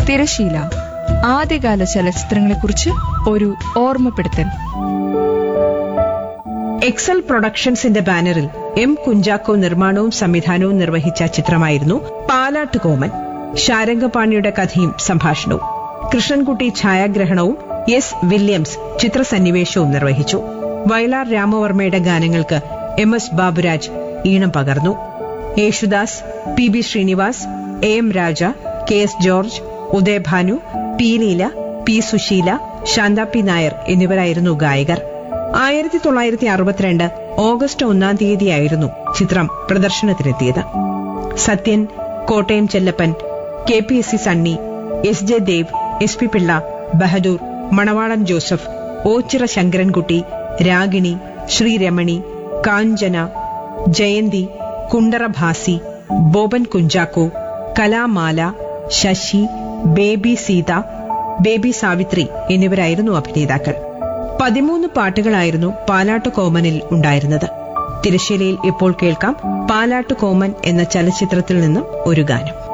തിരശീല ആദ്യകാല ചലച്ചിത്രങ്ങളെക്കുറിച്ച് ഒരു ഓർമ്മപ്പെടുത്തൽ എക്സൽ പ്രൊഡക്ഷൻസിന്റെ ബാനറിൽ എം കുഞ്ചാക്കോ നിർമ്മാണവും സംവിധാനവും നിർവഹിച്ച ചിത്രമായിരുന്നു പാലാട്ട് കോമൻ ശാരംഗപാണിയുടെ കഥയും സംഭാഷണവും കൃഷ്ണൻകുട്ടി ഛായാഗ്രഹണവും എസ് വില്യംസ് ചിത്രസന്നിവേശവും നിർവഹിച്ചു വയലാർ രാമവർമ്മയുടെ ഗാനങ്ങൾക്ക് എം എസ് ബാബുരാജ് ഈണം പകർന്നു Yesudas P B Srinivas A M Raja K S George Udayabhanu P Leela P Susheela Santha P Nair എന്നിവരായിരുന്നു ഗായകർ ആയിരത്തി തൊള്ളായിരത്തി അറുപത്തിരണ്ട് ഓഗസ്റ്റ് ഒന്നാം തീയതിയായിരുന്നു ചിത്രം പ്രദർശനത്തിനെത്തിയത് Sathyan Kottayam Chellappan K P S C Sunny S J Dev S P Pillai Bahadur Manavalan Joseph Ochira Sankarankutty Ragini Sreeramani Kanchana Jayanthi Kundara Bhasi Boban Kunchacko Kalamala Sasi Baby Seetha Baby Savithri എന്നിവരായിരുന്നു അഭിനേതാക്കൾ പതിമൂന്ന് പാട്ടുകളായിരുന്നു പാലാട്ട് കോമനിൽ ഉണ്ടായിരുന്നത് തിരശ്ശീലയിൽ ഇപ്പോൾ കേൾക്കാം പാലാട്ട് കോമൻ എന്ന ചലച്ചിത്രത്തിൽ നിന്നും ഒരു ഗാനം